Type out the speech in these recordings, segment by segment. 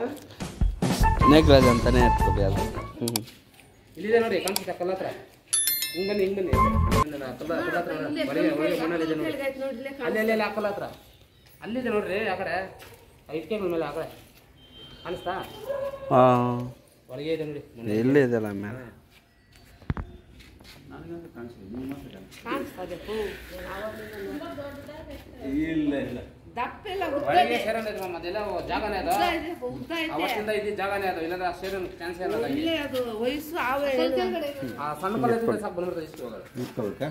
ಮೇಘರಾಜ್ ಅಂತಾನೆ ಇರ್ತದೆ ಅದು ಹ್ಞೂ ಇಲ್ಲಿದೆ ನೋಡಿ ಕಾಣಿಸುತ್ತೆ ಕಲ್ಲ ಹತ್ರ ಹಿಂಗ್ ಬನ್ನಿ ಹಿಂಗ್ ಬನ್ನಿ ಹಿಂಗ್ ಬನ್ನಿ. ಕಲ್ಲ ಕಲ್ಲ ಹತ್ರ ನೋಡಿ. ಒಳಗೆ ಒಳಗೆ ಮಣ್ಣಲ್ಲಿದೆ ನೋಡಿ ಅಲ್ಲಿ ಅಲ್ಲಿ ಅಲ್ಲಿ ಆ ಕಲ್ಲ ಹತ್ರ ಅಲ್ಲಿದೆ ನೋಡ್ರಿ ಆ ಕಡೆ ಆ ಇಟ್ಕೆಗಳ ಮೇಲೆ ಆ ಕಡೆ ಕಾಣಿಸ್ತಾ ಹಾಂ ಹೊರಗೆ ಇದೆ ನೋಡಿ ಮಣ್ಣು. ಎಲ್ಲಿ ಇದೆಯಲ್ಲ ಮೇಲೆ ಒಳಗೆ ಸೇರಲ್ಲ ಇದು ಮಾಮ, ಅದೆಲ್ಲ ಜಾಗನೇ ಅದು ಅವತ್ತಿಂದ ಇದ್ದಿದ್ದ ಜಾಗನೇ ಅದು ಇಲ್ಲಾಂದ್ರೆ ಆ ಸೇರನ್ ಚಾನ್ಸ್ ಇರಲ್ಲ ಅಲ್ಲಿ. ಅದು ವಯಸ್ಸು ಆವ ಆ ಸಣ್ಣ ಕಲ್ಲ ಇದ್ರೆ ಸಾಕು ಬಂದ್ಬಿಡ್ತದೆ ಇಷ್ಟು ಹೋಗೋದು.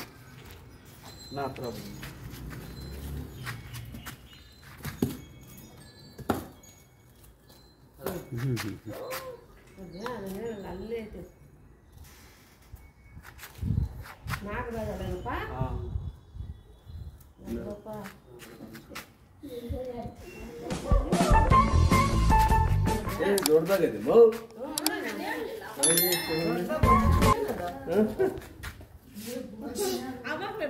ಅಲ್ಲೇ ಐತೆ ನಾಗರಾಜಲ್ಲಪ್ಪ ದೊಡ್ಡದಾಗಿದೆ ಅವಾಗಲೇ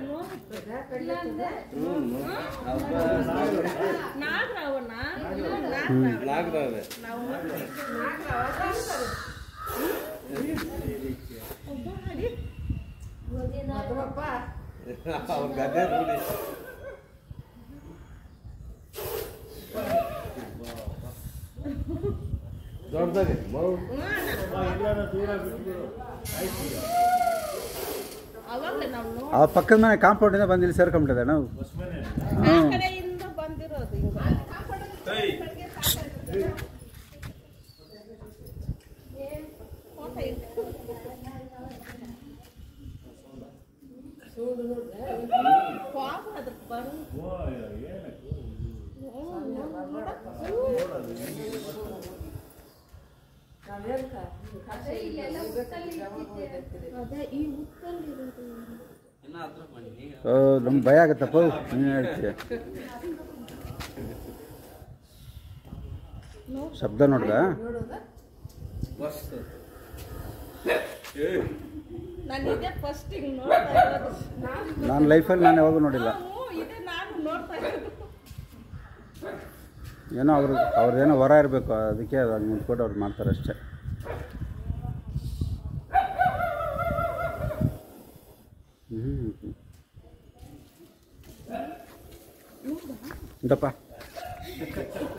ನಾಗರಾವಣ್ಣ ನಾಗರಾವೆ ಅವ್ರ ಗದ್ದೆ ನೋಡಿ ದೊಡ್ಡದಾಗಿದೆ ಮೌ ಅವಾಗಲೇ ನಾವು ನೋಡಿ ಆ ಪಕ್ಕದ ಮನೆ ಕಾಂಪೌಂಡಿಂದ ಬಂದು ಇಲ್ಲಿ ಸೇರ್ಕೊಂಡ್ಬಿಟ್ಟಿದೆ ನಾವು ಆ ಕಡೆಯಿಂದ ಬಂದಿರೋದು ಹಿಂಗ ಫೋಟೋ ಇದೆ. ಪಾಪ ಅದಕ್ಕೆ ಬರು ಓ ನಮ್ಗೆ ಭಯ ಆಗುತ್ತಪ್ಪ ನೀನು ಹೇಳ್ತೀಯ ಶಬ್ದ ನೋಡ್ದ ಮಸ್ತ್ ನಾನು ಇದೇ ಫಸ್ಟ್ ಹಿಂಗ್ ನೋಡ್ತಾ ಇರೋದು ನಾನು ನಾನು ಲೈಫಲ್ಲಿ ನಾನು ಯಾವಾಗೂ ನೋಡಿಲ್ಲ ಹ್ಞೂ, ಇದೇ ನಾನು ನೋಡ್ತಾ ಇರೋದು ಏನೋ ಅವ್ರು ಅವ್ರದ್ದೇನೋ ವರ ಇರಬೇಕು ಅದಕ್ಕೆ ಅದು ಹಂಗೆ ಮುಂದ್ಕೊಟ್ಟು ಅವ್ರು ಮಾಡ್ತಾರೆ ಅಷ್ಟೇ ಹ್ಞೂ ಇಂದಪ್ಪ